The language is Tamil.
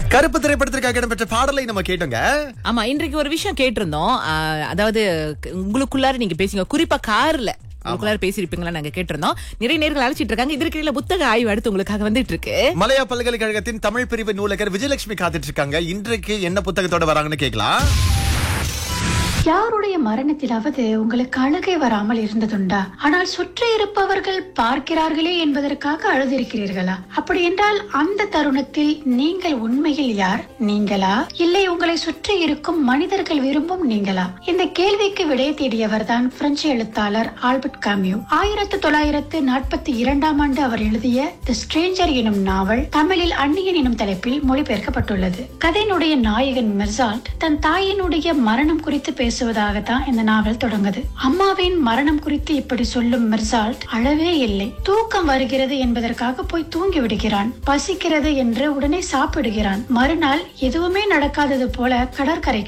கருப்பு திரைப்படத்திற்காக இடம்பெற்ற பாடலை நம்ம கேட்டோங்க ஆமா இன்றைக்கு ஒரு விஷயம் கேட்டிருந்தோம் ஆஹ், அதாவது க- உங்களுக்குள்ளார நீங்க பேசுங்க குறிப்பா கார்ல உங்களுக்குள்ளார பேசியிருப்பீங்களா நாங்க கேட்டிருந்தோம் நிறைய நேர்கள் அழைச்சிட்டு இருக்காங்க இதற்கிடையில புத்தக ஆய்வு அடுத்து உங்களுக்காக வந்துட்டு இருக்கு மலையா பல்கலைக்கழகத்தின் தமிழ் பிரிவு நூலகர் விஜயலட்சுமி காத்துட்டு இருக்காங்க இன்றைக்கு என்ன புத்தகத்தோட வராங்கன்னு கேட்கலாம் யாருடைய மரணத்திலாவது உங்களுக்கு அழுகை வராமல் இருந்ததுண்டா ஆனால் சுற்றி இருப்பவர்கள் பார்க்கிறார்களே என்பதற்காக அழுதிருக்கிறீர்களா அப்படி என்றால் அந்த தருணத்தில் நீங்கள் உண்மையில் யார் நீங்களா இல்லை உங்களை சுற்றி இருக்கும் மனிதர்கள் விரும்பும் நீங்களா இந்த கேள்விக்கு விடை தேடியவர் தான் பிரெஞ்சு எழுத்தாளர் ஆல்பர்ட் காமியூ ஆயிரத்து தொள்ளாயிரத்து நாற்பத்தி இரண்டாம் ஆண்டு அவர் எழுதிய தி ஸ்ட்ரேஞ்சர் எனும் நாவல் தமிழில் அந்நியன் எனும் தலைப்பில் மொழிபெயர்க்கப்பட்டுள்ளது கதையினுடைய நாயகன் மெர்சால்ட் தன் தாயினுடைய மரணம் குறித்து பேசுவதாகத்தான் இந்த நாவல் தொடங்குது அம்மாவின் மரணம் குறித்து இப்படி சொல்லும் மெர்சால்ட் அழவே இல்லை தூக்கம் வருகிறது என்பதற்காக போய் தூங்கி விடுகிறான் பசிக்கிறது என்று உடனே சாப்பிடுகிறான் மறுநாள் எதுவுமே நடக்காதது போல கடற்கரைக்கு